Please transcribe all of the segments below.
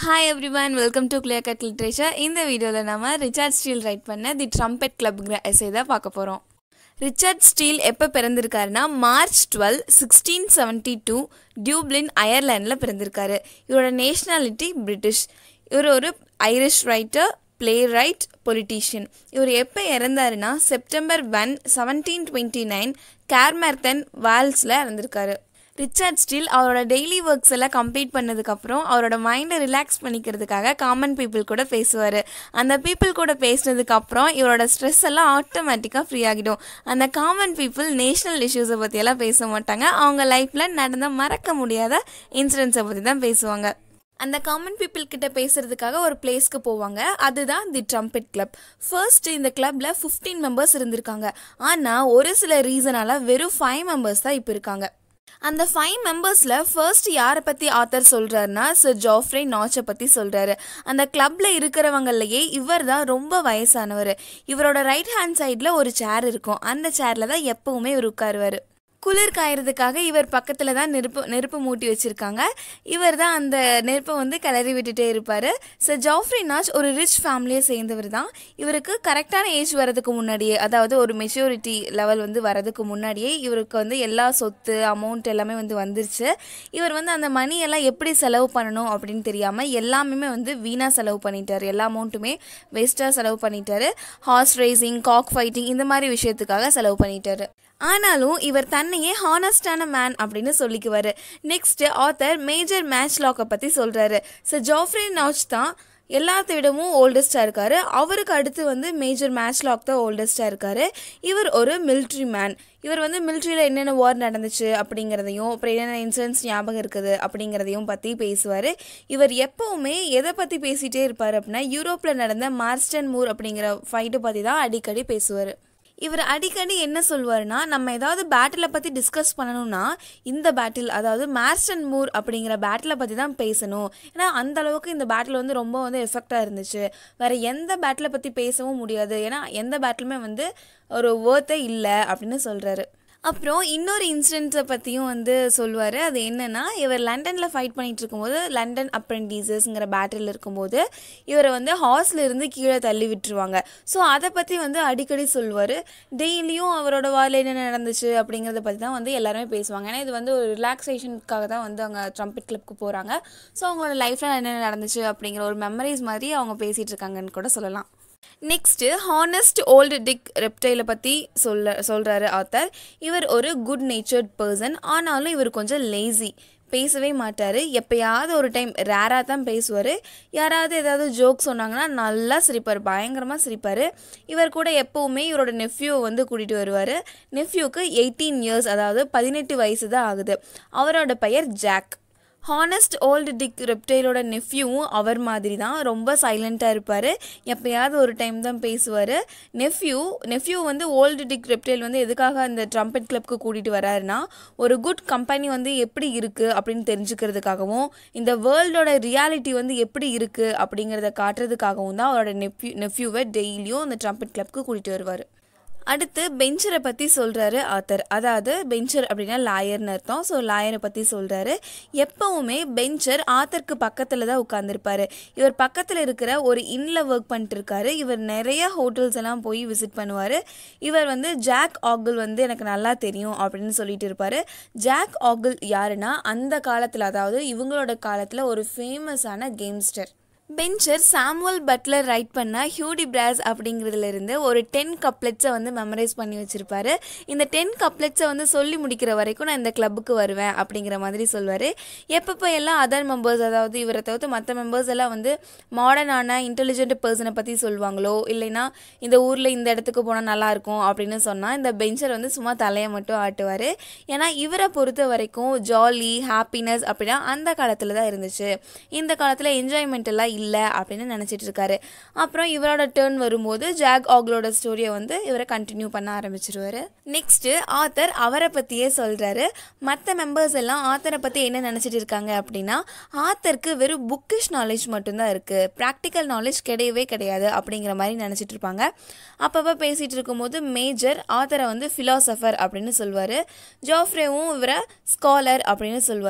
hi everyone welcome to clear cut literature இந்த வீடியோவில் நம்ம ரிச்சர்ட் ஸ்டீல் ரைட் பண்ண தி ட்ரம்பெட் கிளப்ங்கிற எஸ்ஐ தான் பார்க்க போகிறோம் ரிச்சர்ட் ஸ்டீல் எப்போ பிறந்திருக்காருன்னா March twelve sixteen seventy two Dublin அயர்லாண்டில் பிறந்திருக்காரு இவரோட நேஷ்னாலிட்டி பிரிட்டிஷ் இவர் ஒரு Irish writer playwright politician இவர் எப்போ இறந்தாருன்னா September one seventeen twenty nine Carmarthen வால்ஸில் இறந்திருக்காரு ரிச்சர்ட் ஸ்டீல் அவரோட டெய்லி ஒர்க்ஸ் எல்லாம் கம்ப்ளீட் பண்ணதுக்கப்புறம் அவரோட மைண்டை ரிலாக்ஸ் பண்ணிக்கிறதுக்காக காமன் பீப்புள் கூட பேசுவார் அந்த பீப்புள் கூட பேசினதுக்கப்புறம் இவரோட ஸ்ட்ரெஸ் எல்லாம் ஆட்டோமேட்டிக்காக ஃப்ரீ ஆகிடும் அந்த காமன் பீப்புள் நேஷனல் இஷ்யூஸை பற்றியெல்லாம் பேச மாட்டாங்க அவங்க லைஃப்பில் நடந்த மறக்க முடியாத இன்சிடென்ட்ஸை பற்றி தான் பேசுவாங்க அந்த காமன் பீப்புள் கிட்ட பேசுறதுக்காக ஒரு பிளேஸ்க்கு போவாங்க அதுதான் தி ட்ரம்பெட் கிளப் ஃபர்ஸ்ட் இந்த கிளப்ல 15 மெம்பர்ஸ் இருந்திருக்காங்க ஆனால் ஒரு சில ரீசனால வெறும் ஃபைவ் மெம்பர்ஸ் தான் இப்போ இருக்காங்க அந்த ஃபைவ் மெம்பர்ஸில் ஃபர்ஸ்ட் யாரை பற்றி ஆத்தர் சொல்கிறாருன்னா சர் ஜாஃப்ரே நாச்சை பற்றி சொல்கிறாரு அந்த கிளப்பில் இருக்கிறவங்களையே இவர் தான் ரொம்ப வயசானவர் இவரோட ரைட் ஹேண்ட் சைடில் ஒரு சேர் இருக்கும் அந்த சேரில் தான் எப்பவுமே இவர் உட்காருவார் குளிர் காயறதுக்காக இவர் பக்கத்தில் தான் நெருப்பு நெருப்பு மூட்டி வச்சுருக்காங்க இவர் தான் அந்த நெருப்பை வந்து கிளறி விட்டுட்டே இருப்பார் சர் ஜாஃப்ரி நாச் ஒரு ரிச் ஃபேமிலியை சேர்ந்தவர் தான் இவருக்கு கரெக்டான ஏஜ் வரதுக்கு முன்னாடியே அதாவது ஒரு மெச்சூரிட்டி லெவல் வந்து வரதுக்கு முன்னாடியே இவருக்கு வந்து எல்லா சொத்து அமௌண்ட் எல்லாமே வந்து வந்துருச்சு இவர் வந்து அந்த மணி எல்லாம் எப்படி செலவு பண்ணணும் அப்படின்னு தெரியாமல் எல்லாமே வந்து வீணாக செலவு பண்ணிட்டார் எல்லா அமௌண்ட்டுமே வேஸ்ட்டாக செலவு பண்ணிட்டாரு ஹார்ஸ் ரேசிங் காக் ஃபைட்டிங் இந்த மாதிரி விஷயத்துக்காக செலவு பண்ணிட்டாரு ஆனாலும் இவர் தன்னையே ஹானஸ்டான மேன் அப்படின்னு சொல்லிக்குவாரு நெக்ஸ்ட் ஆத்தர் மேஜர் மேட்ச் லாக்கை பற்றி சொல்கிறாரு ஸோ ஜாஃப்ரி நாச் தான் எல்லாத்த விடவும் ஓல்டஸ்டாக இருக்காரு அவருக்கு அடுத்து வந்து மேஜர் மேட்ச் லாக் தான் ஓல்டஸ்டாக இருக்காரு இவர் ஒரு மிலிட்ரி மேன் இவர் வந்து மிலிட்ரியில் என்னென்ன வார் நடந்துச்சு அப்படிங்கிறதையும் அப்புறம் என்னென்ன இன்சிடென்ட்ஸ் ஞாபகம் இருக்குது அப்படிங்கிறதையும் பற்றி பேசுவார் இவர் எப்போவுமே எதை பற்றி பேசிகிட்டே இருப்பார் அப்படின்னா யூரோப்பில் நடந்த மார்ஸ்டன் மூர் அப்படிங்கிற ஃபைட்டை பற்றி தான் அடிக்கடி பேசுவார் இவர் அடிக்கடி என்ன சொல்வாருன்னா நம்ம ஏதாவது பேட்டிலை பற்றி டிஸ்கஸ் பண்ணணும்னா இந்த பேட்டில் அதாவது மார்ஸ்டன் மூர் அப்படிங்கிற பேட்டிலை பற்றி தான் பேசணும் ஏன்னா அந்த அளவுக்கு இந்த பேட்டில் வந்து ரொம்ப வந்து எஃபெக்டாக இருந்துச்சு வேறு எந்த பேட்டிலை பற்றி பேசவும் முடியாது ஏன்னா எந்த பேட்டிலுமே வந்து ஒரு வேர்த்தே இல்லை அப்படின்னு சொல்கிறாரு அப்புறம் இன்னொரு இன்சிடென்ட்ஸை பற்றியும் வந்து சொல்லுவார் அது என்னென்னா இவர் லண்டனில் ஃபைட் பண்ணிகிட்டு இருக்கும்போது லண்டன் அப்ரெண்டிசஸ்ங்கிற பேட்டில் இருக்கும்போது இவரை வந்து ஹார்ஸ்ல இருந்து கீழே தள்ளி விட்டுருவாங்க ஸோ அதை பற்றி வந்து அடிக்கடி சொல்லுவார் டெய்லியும் அவரோட வாரில் என்ன நடந்துச்சு அப்படிங்கிறத பற்றி தான் வந்து எல்லாருமே பேசுவாங்க ஏன்னா இது வந்து ஒரு ரிலாக்ஸேஷனுக்காக தான் வந்து அவங்க ட்ரம்பெட் கிளப்க்கு போகிறாங்க ஸோ அவங்களோட லைஃப்பில் என்னென்ன நடந்துச்சு அப்படிங்கிற ஒரு மெமரிஸ் மாதிரி அவங்க பேசிகிட்டு இருக்காங்கன்னு கூட சொல்லலாம் நெக்ஸ்ட்டு ஹானஸ்ட் ஓல்டு டிக் ரெப்டைலை பற்றி சொல்ல சொல்கிறாரு ஆத்தர் இவர் ஒரு குட் நேச்சர்ட் பர்சன் ஆனாலும் இவர் கொஞ்சம் லேசி பேசவே மாட்டார் எப்பயாவது ஒரு டைம் ரேராக தான் பேசுவார் யாராவது ஏதாவது ஜோக் சொன்னாங்கன்னா நல்லா சிரிப்பார் பயங்கரமாக சிரிப்பார் இவர் கூட எப்போவுமே இவரோட நெஃப்யூவை வந்து கூட்டிகிட்டு வருவார் நெஃப்யூக்கு எயிட்டீன் இயர்ஸ் அதாவது பதினெட்டு வயசு தான் ஆகுது அவரோட பெயர் ஜாக் ஹானஸ்ட் ஓல்டு டிக் ரெப்டைலோட நெஃப்யூவும் அவர் மாதிரி தான் ரொம்ப சைலண்ட்டாக இருப்பார் எப்போயாவது ஒரு டைம் தான் பேசுவார் நெஃப்யூ நெஃப்யூ வந்து ஓல்டு டிக் ரெப்டைல் வந்து எதுக்காக அந்த ட்ரம்பெட் கிளப்க்கு கூட்டிகிட்டு வராருன்னா ஒரு குட் கம்பெனி வந்து எப்படி இருக்குது அப்படின்னு தெரிஞ்சுக்கிறதுக்காகவும் இந்த வேர்ல்டோட ரியாலிட்டி வந்து எப்படி இருக்குது அப்படிங்கிறத காட்டுறதுக்காகவும் தான் அவரோட நெஃப்யூ நெஃப்யூவை டெய்லியும் அந்த ட்ரம்பெட் கிளப்க்கு கூட்டிகிட்டு வருவார் அடுத்து பெஞ்சரை பற்றி சொல்கிறாரு ஆத்தர் அதாவது பெஞ்சர் அப்படின்னா லாயர்னு அர்த்தம் ஸோ லாயரை பற்றி சொல்கிறாரு எப்போவுமே பெஞ்சர் ஆத்தருக்கு பக்கத்தில் தான் உட்காந்துருப்பாரு இவர் பக்கத்தில் இருக்கிற ஒரு இன்னில் ஒர்க் பண்ணிட்டு இருக்காரு இவர் நிறைய ஹோட்டல்ஸ் எல்லாம் போய் விசிட் பண்ணுவார் இவர் வந்து ஜாக் ஆகிள் வந்து எனக்கு நல்லா தெரியும் அப்படின்னு சொல்லிட்டு இருப்பார் ஜாக் ஆகிள் யாருன்னா அந்த காலத்தில் அதாவது இவங்களோட காலத்தில் ஒரு ஃபேமஸான கேம்ஸ்டர் பெஞ்சர் சாமுவல் பட்லர் ரைட் பண்ண ஹியூடி பிராஸ் அப்படிங்கிறதுலேருந்து ஒரு டென் கப்லெட்ஸை வந்து மெமரைஸ் பண்ணி வச்சுருப்பாரு இந்த டென் கப்லெட்ஸை வந்து சொல்லி முடிக்கிற வரைக்கும் நான் இந்த கிளப்புக்கு வருவேன் அப்படிங்கிற மாதிரி சொல்வார் எப்பப்போ எல்லாம் அதர் மெம்பர்ஸ் அதாவது இவரை தவிர்த்து மற்ற மெம்பர்ஸ் எல்லாம் வந்து மாடர்னான இன்டெலிஜென்ட் பர்சனை பற்றி சொல்லுவாங்களோ இல்லைன்னா இந்த ஊரில் இந்த இடத்துக்கு போனால் நல்லாயிருக்கும் அப்படின்னு சொன்னால் இந்த பெஞ்சர் வந்து சும்மா தலையை மட்டும் ஆட்டுவார் ஏன்னா இவரை பொறுத்த வரைக்கும் ஜாலி ஹாப்பினஸ் அப்படின்னா அந்த காலத்தில் தான் இருந்துச்சு இந்த காலத்தில் என்ஜாய்மெண்ட் எல்லாம் இல்லை அப்படின்னு நினச்சிட்டு இருக்காரு அப்புறம் இவரோட டேர்ன் வரும்போது ஜாக் ஆக்லோட ஸ்டோரியை வந்து இவரை கண்டினியூ பண்ண ஆரம்பிச்சிருவாரு நெக்ஸ்ட்டு ஆத்தர் அவரை பற்றியே சொல்கிறாரு மற்ற மெம்பர்ஸ் எல்லாம் ஆத்தரை பற்றி என்ன நினச்சிட்டு இருக்காங்க அப்படின்னா ஆத்தருக்கு வெறும் புக்கிஷ் நாலேஜ் மட்டும்தான் இருக்குது ப்ராக்டிக்கல் நாலேஜ் கிடையவே கிடையாது அப்படிங்கிற மாதிரி நினச்சிட்டு இருப்பாங்க அப்பப்போ பேசிகிட்டு இருக்கும்போது மேஜர் ஆத்தரை வந்து ஃபிலாசபர் அப்படின்னு சொல்லுவார் ஜாஃப்ரேவும் இவரை ஸ்காலர் அப்படின்னு சொல்லுவார்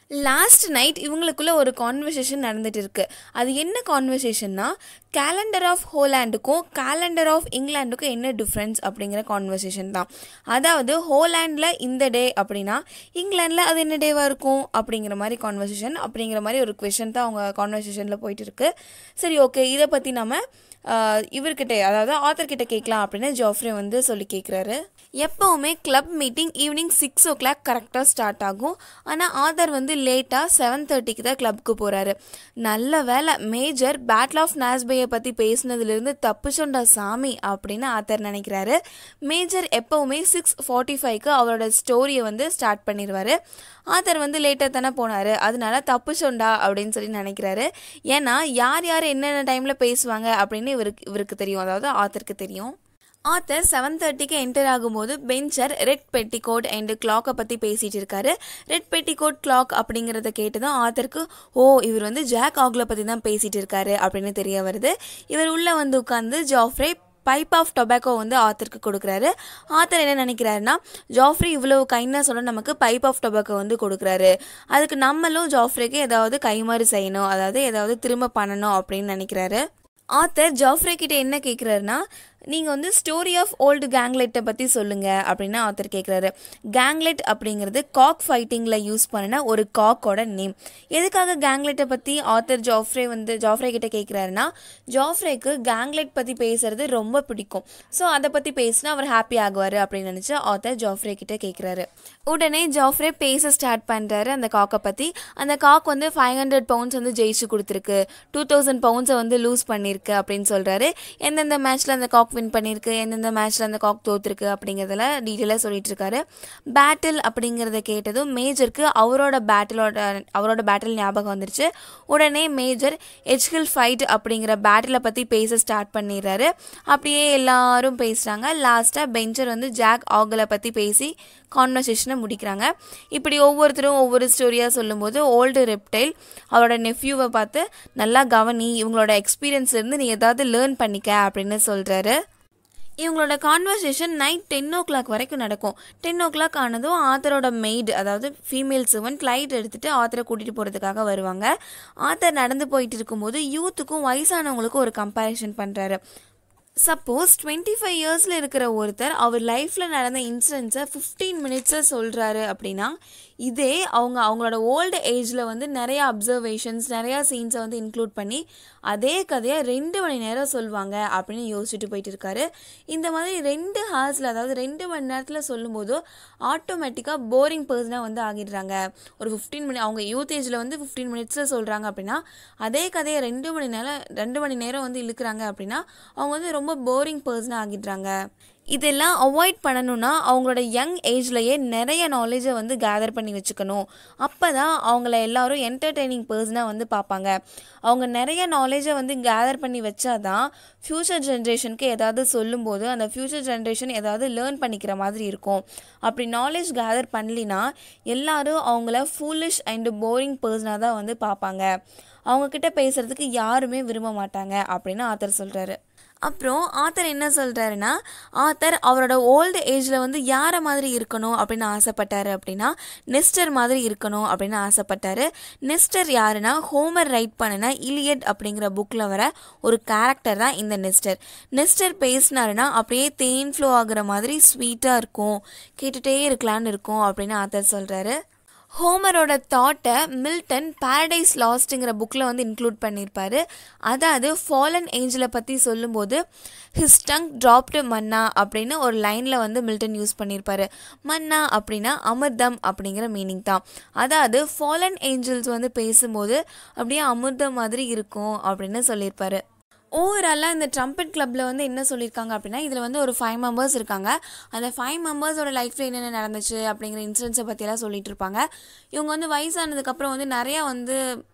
லாஸ்ட் நைட் இவங்களுக்குள்ள ஒரு கான்வர்சேஷன் நடந்துட்டு இருக்கு அது என்ன கான்வர்சேஷன்னா கேலண்டர் ஆஃப் ஹோலாண்டுக்கும் கேலண்டர் ஆஃப் இங்கிலாண்டுக்கும் என்ன டிஃப்ரென்ஸ் அப்படிங்கிற கான்வர்சேஷன் தான் அதாவது ஹோலாண்டில் இந்த டே அப்படின்னா இங்கிலாண்டில் அது என்ன டேவாக இருக்கும் அப்படிங்கிற மாதிரி கான்வர்சேஷன் அப்படிங்கிற மாதிரி ஒரு கொஷன் தான் அவங்க கான்வர்சேஷனில் போயிட்டு இருக்கு சரி ஓகே இதை பற்றி நம்ம ஆஹ், இவர்கிட்ட அதாவது ஆத்தர் கிட்ட கேட்கலாம் அப்படின்னு ஜாஃப்ரே வந்து சொல்லி கேட்குறாரு எப்போவுமே club meeting evening six o'clock கரெக்டாக ஸ்டார்ட் ஆகும் ஆனால் ஆதர் வந்து லேட்டாக செவன் தேர்ட்டிக்கு தான் கிளப்புக்கு போகிறாரு நல்ல வேலை மேஜர் பேட்டில் ஆஃப் நாஸ்பேயை பற்றி பேசினதுலேருந்து தப்புச்சொண்டா சாமி அப்படின்னு ஆத்தர் நினைக்கிறாரு மேஜர் எப்போவுமே சிக்ஸ் ஃபார்ட்டி ஃபைவ்க்கு அவரோட ஸ்டோரியை வந்து ஸ்டார்ட் பண்ணிடுவார் ஆத்தர் வந்து லேட்டாக தானே போனார் அதனால தப்புச்சொண்டா அப்படின்னு சொல்லி நினைக்கிறாரு ஏன்னா யார் யார் என்னென்ன டைமில் பேசுவாங்க அப்படின்னு இவருக்கு இவருக்கு தெரியும் அதாவது ஆத்தருக்கு தெரியும் ஆத்தர் செவன் தேர்ட்டிக்கு என்டர் ஆகும்போது பெஞ்சர் ரெட் பெட்டிகோட் அண்ட் கிளாக்கை பற்றி பேசிகிட்டு இருக்காரு ரெட் பெட்டிகோட் கிளாக் அப்படிங்கிறத கேட்டதும் ஆத்தருக்கு ஓ இவர் வந்து ஜாக் ஆக்ல பற்றி தான் பேசிகிட்டு இருக்காரு அப்படின்னு தெரிய வருது இவர் உள்ளே வந்து உட்காந்து ஜாஃப்ரே பைப் ஆஃப் டொபாக்கோ வந்து ஆத்தருக்கு கொடுக்குறாரு ஆத்தர் என்ன நினைக்கிறாருன்னா ஜாஃப்ரி இவ்வளவு கைண்ட்னஸோட நமக்கு பைப் ஆஃப் டொபாக்கோ வந்து கொடுக்குறாரு அதுக்கு நம்மளும் ஜாஃப்ரேக்கு ஏதாவது கைமாறு செய்யணும் அதாவது ஏதாவது திரும்ப பண்ணணும் அப்படின்னு நினைக்கிறாரு ஆத்தர் ஜாஃப்ரே கிட்ட என்ன கேட்குறாருன்னா நீங்கள் வந்து ஸ்டோரி ஆஃப் ஓல்டு கேங்லெட்டை பற்றி சொல்லுங்கள் அப்படின்னு ஆத்தர் கேட்குறாரு கேங்லெட் அப்படிங்கிறது காக் ஃபைட்டிங்கில் யூஸ் பண்ணின ஒரு காக்கோட நேம் எதுக்காக கேங்லெட்டை பற்றி ஆத்தர் ஜாஃப்ரே வந்து ஜாஃப்ரே கிட்ட கேட்குறாருன்னா ஜாஃப்ரேக்கு கேங்லெட் பற்றி பேசுறது ரொம்ப பிடிக்கும் ஸோ அதை பற்றி பேசினா அவர் ஹாப்பி ஆகுவார் அப்படின்னு நினச்சி ஆத்தர் ஜாஃப்ரே கிட்ட கேட்குறாரு உடனே ஜாஃப்ரே பேச ஸ்டார்ட் பண்ணுறாரு அந்த காக்கை பற்றி அந்த காக் வந்து ஃபைவ் ஹண்ட்ரட் பவுண்ட்ஸ் வந்து ஜெயிச்சு கொடுத்துருக்கு டூ தௌசண்ட் பவுண்ட்ஸை வந்து லூஸ் பண்ணியிருக்கு அப்படின்னு சொல்கிறாரு எந்தெந்த மேட்ச்சில் அந்த காக் வின் பண்ணியிருக்கு எந்தெந்த மேட்ச்சில் அந்த காக் தோத்துருக்கு அப்படிங்கிறதுல டீட்டெயிலாக சொல்லிட்டு இருக்காரு பேட்டில் அப்படிங்கிறத கேட்டதும் மேஜருக்கு அவரோட பேட்டிலோட அவரோட பேட்டில் ஞாபகம் வந்துருச்சு உடனே மேஜர் எச்ஹில் ஃபைட் அப்படிங்கிற பேட்டிலை பற்றி பேச ஸ்டார்ட் பண்ணிடுறாரு அப்படியே எல்லாரும் பேசுகிறாங்க லாஸ்ட்டாக பெஞ்சர் வந்து ஜாக் ஆகலை பற்றி பேசி கான்வர்சேஷனை முடிக்கிறாங்க இப்படி ஒவ்வொருத்தரும் ஒவ்வொரு ஸ்டோரியாக சொல்லும்போது ஓல்டு ரெப்டைல் அவரோட நெஃப்யூவை பார்த்து நல்லா கவனி இவங்களோட எக்ஸ்பீரியன்ஸ்லேருந்து நீ ஏதாவது லேர்ன் பண்ணிக்க அப்படின்னு சொல்கிறாரு இவங்களோட conversation night ten o'clock வரைக்கும் நடக்கும் டென் ஓ கிளாக் ஆனதும் ஆத்தரோட மெய்டு அதாவது ஃபீமேல் சிவன் லைட் எடுத்துட்டு ஆத்தரை கூட்டிகிட்டு போகிறதுக்காக வருவாங்க ஆத்தர் நடந்து போயிட்டு இருக்கும்போது யூத்துக்கும் வயசானவங்களுக்கும் ஒரு கம்பேரிஷன் பண்ணுறாரு சப்போஸ் டுவெண்ட்டி ஃபைவ் இயர்ஸில் இருக்கிற ஒருத்தர் அவர் லைஃப்பில் நடந்த இன்சிடென்ட்ஸை ஃபிஃப்டீன் மினிட்ஸில் சொல்கிறாரு அப்படின்னா இதே அவங்க அவங்களோட ஓல்டு ஏஜில் வந்து நிறைய அப்சர்வேஷன்ஸ் நிறையா சீன்ஸை வந்து இன்க்ளூட் பண்ணி அதே கதையை ரெண்டு மணி நேரம் சொல்லுவாங்க அப்படின்னு யோசிச்சுட்டு போயிட்டு இருக்காரு இந்த மாதிரி ரெண்டு ஹார்ஸில் அதாவது ரெண்டு மணி நேரத்தில் சொல்லும்போது ஆட்டோமேட்டிக்காக போரிங் பர்சனாக வந்து ஆகிடுறாங்க ஒரு ஃபிஃப்டீன் மணி அவங்க யூத் ஏஜில் வந்து ஃபிஃப்டீன் மினிட்ஸில் சொல்கிறாங்க அப்படின்னா அதே கதையை ரெண்டு மணி நேரம் ரெண்டு மணி நேரம் வந்து இழுக்கிறாங்க அப்படின்னா அவங்க வந்து ரொம்ப போரிங் பர்சனாக ஆகிடுறாங்க இதெல்லாம் அவாய்ட் பண்ணணும்னா அவங்களோட யங் ஏஜ்லேயே நிறைய நாலேஜை வந்து கேதர் பண்ணி வச்சுக்கணும் அப்போ தான் அவங்கள எல்லாரும் என்டர்டெய்னிங் பர்சனாக வந்து பார்ப்பாங்க அவங்க நிறைய நாலேஜை வந்து கேதர் பண்ணி வச்சாதான் ஃப்யூச்சர் ஜென்ரேஷனுக்கு ஏதாவது சொல்லும்போது அந்த ஃப்யூச்சர் ஜென்ரேஷன் ஏதாவது லேர்ன் பண்ணிக்கிற மாதிரி இருக்கும் அப்படி நாலேஜ் கேதர் பண்ணலினா எல்லாரும் அவங்கள ஃபூலிஷ் அண்ட் போரிங் பர்சனாக தான் வந்து பார்ப்பாங்க அவங்கக்கிட்ட பேசுகிறதுக்கு யாருமே விரும்ப மாட்டாங்க அப்படின்னு ஆத்தர் சொல்கிறாரு அப்புறம் ஆத்தர் என்ன சொல்கிறாருன்னா ஆத்தர் அவரோட ஓல்டு ஏஜில் வந்து யாரை மாதிரி இருக்கணும் அப்படின்னு ஆசைப்பட்டாரு அப்படின்னா நெஸ்டர் மாதிரி இருக்கணும் அப்படின்னு ஆசைப்பட்டாரு நெஸ்டர் யாருன்னா ஹோமர் ரைட் பண்ணின இலியட் அப்படிங்கிற புக்கில் வர ஒரு கேரக்டர் தான் இந்த நெஸ்டர் நெஸ்டர் பேசினாருன்னா அப்படியே தேன் ஃப்ளோ ஆகுற மாதிரி ஸ்வீட்டாக இருக்கும் கேட்டுகிட்டே இருக்கலான்னு இருக்கும் அப்படின்னு ஆத்தர் சொல்கிறாரு ஹோமரோட தாட்டை மில்டன் பாரடைஸ் லாஸ்ட்டுங்கிற புக்கில் வந்து இன்க்ளூட் பண்ணியிருப்பாரு அதாவது ஃபாலன் ஏஞ்சலை பற்றி சொல்லும்போது ஹிஸ் டங் ட்ராப்டு மன்னா அப்படின்னு ஒரு லைனில் வந்து மில்டன் யூஸ் பண்ணியிருப்பாரு மன்னா அப்படின்னா அமிர்தம் அப்படிங்கிற மீனிங் தான் அதாவது ஃபாலன் ஏஞ்சல்ஸ் வந்து பேசும்போது அப்படியே அமிர்தம் மாதிரி இருக்கும் அப்படின்னு சொல்லியிருப்பாரு ஓவராலாக இந்த ட்ரம்பட் கிளப்பில் வந்து என்ன சொல்லியிருக்காங்க அப்படின்னா இதில் வந்து ஒரு ஃபைவ் மெம்பர்ஸ் இருக்காங்க அந்த ஃபைவ் மெம்பர்ஸோட லைஃப்பில் என்னென்ன நடந்துச்சு அப்படிங்கிற இன்சிடென்ட்ஸை பற்றியெல்லாம் சொல்லிட்டு இருப்பாங்க இவங்க வந்து வயசானதுக்கப்புறம் வந்து நிறையா வந்து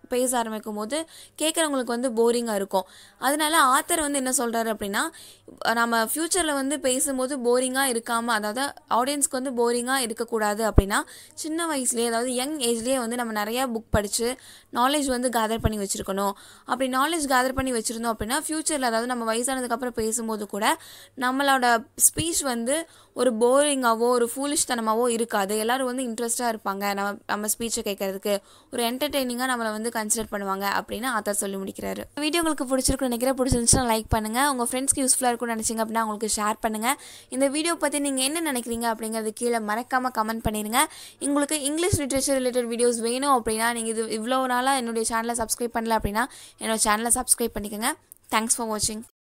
பேச ஆரம்பிக்கும் போது கேட்குறவங்களுக்கு வந்து போரிங்காக இருக்கும் அதனால ஆத்தர் வந்து என்ன சொல்கிறாரு அப்படின்னா நம்ம ஃப்யூச்சரில் வந்து பேசும்போது போரிங்காக இருக்காமல் அதாவது ஆடியன்ஸ்க்கு வந்து போரிங்காக இருக்கக்கூடாது அப்படின்னா சின்ன வயசுலேயே அதாவது யங் ஏஜ்லேயே வந்து நம்ம நிறையா புக் படித்து நாலேஜ் வந்து கேதர் பண்ணி வச்சுருக்கணும் அப்படி நாலேஜ் கேதர் பண்ணி வச்சுருந்தோம் அப்படின்னா ஃப்யூச்சரில் அதாவது நம்ம வயசானதுக்கப்புறம் பேசும்போது கூட நம்மளோட ஸ்பீச் வந்து ஒரு போரிங்காவோ ஒரு ஃபூலிஷ்தனமாவோ இருக்காது எல்லோரும் வந்து இன்ட்ரெஸ்ட்டாக இருப்பாங்க நம்ம நம்ம ஸ்பீச்சை கேட்கறதுக்கு ஒரு என்டர்டெய்னிங்காக நம்மளை வந்து கன்சிடர் பண்ணுவாங்க அப்படின்னு ஆத்தர் சொல்லி முடிக்கிறாரு வீடியோ உங்களுக்கு பிடிச்சிருக்குன்னு நினைக்கிறேன் பிடிச்சிருந்துச்சுன்னா லைக் பண்ணுங்கள் உங்கள் ஃப்ரெண்ட்ஸ்க்கு யூஸ்ஃபுல்லாக இருக்கும்னு நினச்சிங்க அப்படின்னா உங்களுக்கு ஷேர் பண்ணுங்கள் இந்த வீடியோ பற்றி நீங்கள் என்ன நினைக்கிறீங்க அப்படிங்கிறது கீழே மறக்காமல் கமெண்ட் பண்ணிடுங்க உங்களுக்கு இங்கிலீஷ் லிட்ரேச்சர் ரிலேட்டட் வீடியோஸ் வேணும் அப்படின்னா நீங்கள் இது இவ்வளோ நாளாக என்னுடைய சேனலை சப்ஸ்கிரைப் பண்ணல அப்படின்னா என்னோட சேனலை சப்ஸ்கிரைப் பண்ணிக்கோங்க தேங்க்ஸ் ஃபார் வாட்சிங்